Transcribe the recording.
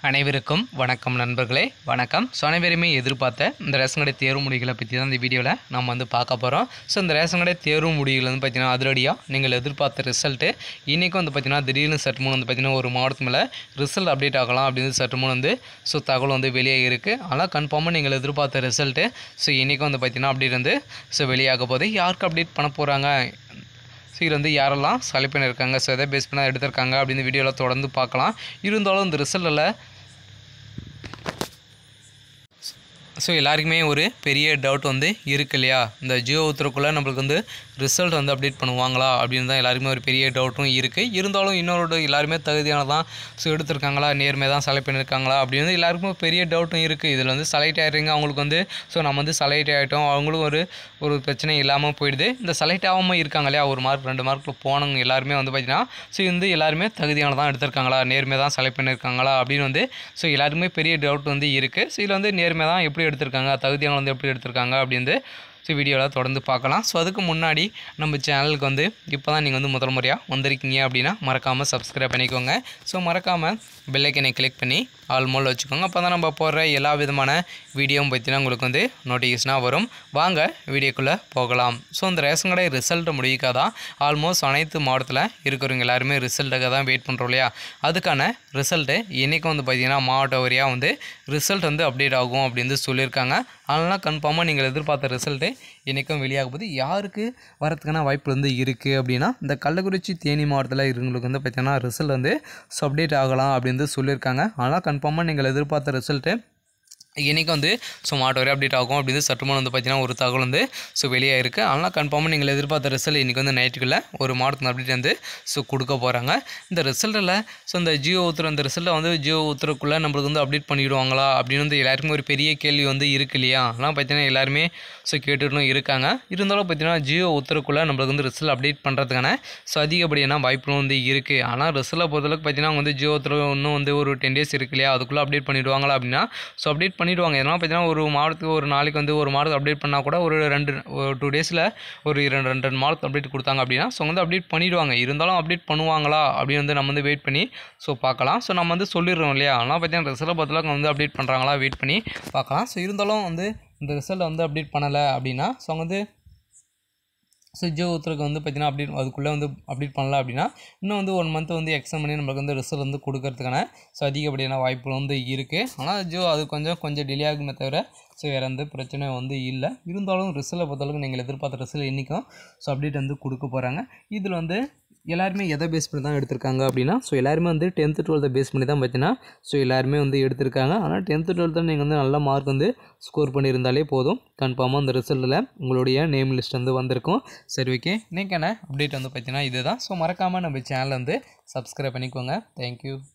அனைவருக்கும் வணக்கம் நண்பர்களே வணக்கம் ஸோ அனைவருமே எதிர்பார்த்த இந்த ரேஷன் கடை தேர்வு முடிவுகளை பற்றி தான் இந்த வீடியோவில் நம்ம வந்து பார்க்க போகிறோம் ஸோ இந்த ரேஷன் கடை தேர்வு முடிவுகள் வந்து பார்த்தீங்கன்னா அதிரடியாக நீங்கள் எதிர்பார்த்த ரிசல்ட்டு இன்றைக்கும் வந்து பார்த்தீங்கன்னா திடீர்னு சற்று முன் வந்து பார்த்தீங்கன்னா ஒரு மாவட்டத்து மேலே ரிசல்ட் அப்டேட் ஆகலாம் அப்படின்னு சற்று முன் வந்து ஸோ தகவல் வந்து வெளியே இருக்குது ஆனால் கன்ஃபார்மாக நீங்கள் எதிர்பார்த்த ரிசல்ட்டு ஸோ இன்றைக்கும் வந்து பார்த்தீங்கன்னா அப்டேட் வந்து ஸோ வெளியாக போகுது யாருக்கு அப்டேட் பண்ண போகிறாங்க ஸோ இதில் வந்து யாரெல்லாம் செலக்ட் பண்ணியிருக்காங்க ஸோ எதை பேஸ் பண்ணி எடுத்திருக்காங்க அப்படின்னு வீடியோவில் தொடர்ந்து பார்க்கலாம் இருந்தாலும் இந்த ரிசல்ட்டில் ஸோ எல்லாருக்குமே ஒரு பெரிய டவுட் வந்து இருக்கு இல்லையா இந்த ஜியோ உத்தரக்குள்ளே நம்மளுக்கு வந்து ரிசல்ட் வந்து அப்டேட் பண்ணுவாங்களா அப்படின்னு தான் எல்லாருக்குமே ஒரு பெரிய டவுட்டும் இருக்குது இருந்தாலும் இன்னொரு எல்லாருமே தகுதியானதான் ஸோ எடுத்திருக்காங்களா நேர்மை தான் செலக்ட் பண்ணியிருக்காங்களா அப்படின்னு வந்து எல்லாருக்குமே ஒரு பெரிய டவுட்டும் இருக்குது இதில் வந்து செலக்ட் ஆகிடுறீங்க அவங்களுக்கு வந்து ஸோ நம்ம வந்து செலக்ட் ஆகிட்டோம் அவங்களுக்கும் ஒரு ஒரு பிரச்சனை இல்லாமல் போயிடுது இந்த செலக்ட் ஆகாமல் இருக்காங்க இல்லையா ஒரு மார்க் ரெண்டு மார்க்கில் போனவங்க எல்லாருமே வந்து பார்த்தீங்கன்னா ஸோ வந்து எல்லாருமே தகுதியானதான் எடுத்திருக்காங்களா நேர்மை தான் செலக்ட் பண்ணியிருக்காங்களா அப்படின்னு வந்து ஸோ எல்லாருக்குமே பெரிய டவுட் வந்து இருக்குது ஸோ இதில் வந்து நேர்மை தான் எப்படி எடுத்திருக்காங்க தகுதியான வந்து எப்படி எடுத்திருக்காங்க அப்படின்னு ஸோ வீடியோவில் தொடர்ந்து பார்க்கலாம் ஸோ அதுக்கு முன்னாடி நம்ம சேனலுக்கு வந்து இப்போ தான் நீங்கள் வந்து முதல் முறையாக வந்திருக்கீங்க அப்படின்னா மறக்காமல் சப்ஸ்கிரைப் பண்ணிக்கோங்க ஸோ மறக்காமல் பெல்லைக்கனை கிளிக் பண்ணி ஆல் மோல் வச்சுக்கோங்க அப்போ தான் நம்ம போடுற எல்லா விதமான வீடியோவும் பற்றினா உங்களுக்கு வந்து நோட்டிஃபிகேஷனாக வரும் வாங்க வீடியோக்குள்ளே போகலாம் ஸோ இந்த ரேஷன் கடை ரிசல்ட் முடிக்காக தான் ஆல்மோஸ்ட் அனைத்து மாவட்டத்தில் இருக்கிறவங்க எல்லாருமே ரிசல்ட்டுக்காக தான் வெயிட் பண்ணுறோம் இல்லையா அதுக்கான ரிசல்ட்டு இன்றைக்கும் வந்து பார்த்திங்கன்னா மாவட்ட வாரியாக வந்து ரிசல்ட் வந்து அப்டேட் ஆகும் அப்படின்னு சொல்லியிருக்காங்க அதனால் கன்ஃபார்மாக நீங்கள் எதிர்பார்த்த ரிசல்ட்டு இன்றைக்கும் வெளியாக போது யாருக்கு வரதுக்கான வாய்ப்பு வந்து இருக்குது அப்படின்னா இந்த கள்ளக்குறிச்சி தேனி மாவட்டத்தில் இருக்கிறவங்களுக்கு வந்து பார்த்திங்கன்னா ரிசல்ட் வந்து அப்டேட் ஆகலாம் அப்படின்னு சொல்லியிருக்காங்க ஆனால் கன்ஃபார்மாக நீங்கள் எதிர்பார்த்த ரிசல்ட்டு இன்றைக்கி வந்து ஸோ மாட்டு வரை அப்டேட் ஆகும் அப்படின்னு சற்றுமுன் வந்து பார்த்தீங்கன்னா ஒரு தகவல் வந்து ஸோ வெளியே இருக்குது அதனால் கன்ஃபார்மாக நீங்கள் எதிர்பார்த்த ரிசல்ட் இன்றைக்கி வந்து நைட்டுக்குள்ளே ஒரு மாவட்டத்தில் அப்டேட் வந்து ஸோ கொடுக்க போகிறாங்க இந்த ரிசல்ட்டில் ஸோ இந்த ஜியோ உத்தரவு இந்த ரிசல்ட்டை வந்து ஜியோ உத்தரவுக்குள்ளே நம்மளுக்கு வந்து அப்டேட் பண்ணிவிடுவாங்களா அப்படின்னு வந்து எல்லாருக்குமே ஒரு பெரிய கேள்வி வந்து இருக்கு இல்லையா அதெல்லாம் பார்த்தீங்கன்னா எல்லாருமே ஸோ கேட்டுட்டும் இருக்காங்க இருந்தாலும் பார்த்தீங்கன்னா ஜியோ உத்தரவுக்குள்ளே நம்மளுக்கு வந்து ரிசல்ட் அப்டேட் பண்ணுறதுக்கான ஸோ அதிகப்படியான வாய்ப்புகளும் வந்து இருக்குது ஆனால் ரிசல்ட்டை பொறுத்தளவுக்கு பார்த்தீங்கன்னா அவங்க வந்து ஜியோ உத்தரவு இன்னும் வந்து ஒரு டென் டேஸ் இருக்கு இல்லையா அதுக்குள்ளே அப்டேட் பண்ணிவிடுவாங்களா அப்படின்னா ஸோ அப்டேட் பண்ணிவிடுவாங்க இதனால் பார்த்தீங்கன்னா ஒரு மாதத்துக்கு ஒரு நாளைக்கு வந்து ஒரு மாதத்துக்கு அப்டேட் பண்ணால் கூட ஒரு ரெண்டு ஒரு டூ டேஸில் ஒரு இரண்டு ரெண்டு ரெண்டு மாதத்துக்கு அப்டேட் கொடுத்தாங்க அப்படின்னா ஸோ வந்து அப்டேட் பண்ணிவிடுவாங்க இருந்தாலும் அப்டேட் பண்ணுவாங்களா அப்படின்னு வந்து நம்ம வந்து வெயிட் பண்ணி ஸோ பார்க்கலாம் ஸோ நம்ம வந்து சொல்லிடுறோம் இல்லையா ஆனால் பார்த்தீங்கன்னா ரிசல்ட்டை பொறுத்தளவுக்கு வந்து அப்டேட் பண்ணுறாங்களா வெயிட் பண்ணி பார்க்கலாம் ஸோ இருந்தாலும் வந்து இந்த ரிசல்ட்டை வந்து அப்டேட் பண்ணலை அப்படின்னா ஸோ வந்து ஸோ ஜியோ உத்தரவுக்கு வந்து பார்த்தீங்கன்னா அப்டேட் அதுக்குள்ளே வந்து அப்டேட் பண்ணல அப்படின்னா இன்னும் வந்து ஒன் மந்த் வந்து எக்ஸாம் பண்ணி நம்மளுக்கு வந்து ரிசல்ட் வந்து கொடுக்கறதுக்கான ஸோ அதிகப்படியான வாய்ப்புகள் வந்து இருக்குது ஆனால் ஜியோ அது கொஞ்சம் கொஞ்சம் டிலே ஆகுமே தவிர ஸோ வேறு எந்த பிரச்சனையும் வந்து இல்லை இருந்தாலும் ரிசல்ட்டை பொறுத்தளவுக்கு நீங்கள் எதிர்பார்த்த ரிசல்ட் இன்றைக்கும் ஸோ அப்டேட் வந்து கொடுக்க போகிறாங்க இதில் வந்து எல்லாருமே எதை பேஸ் பண்ணி தான் எடுத்திருக்காங்க அப்படின்னா ஸோ எல்லாருமே வந்து டென்த்து டுவெல்த்தை பேஸ் பண்ணி தான் பார்த்தீங்கன்னா ஸோ எல்லாருமே வந்து எடுத்திருக்காங்க ஆனால் டென்த்து டுவெல்த்தில் நீங்கள் வந்து நல்ல மார்க் வந்து ஸ்கோர் பண்ணியிருந்தாலே போதும் கன்ஃபார்மாக அந்த ரிசல்ட்டில் உங்களுடைய நேம் லிஸ்ட் வந்து வந்திருக்கும் சரி ஓகே இன்றைக்கான அப்டேட் வந்து பார்த்தீங்கன்னா இதுதான் ஸோ மறக்காமல் நம்ம சேனலை வந்து சப்ஸ்கிரைப் பண்ணிக்கோங்க தேங்க்யூ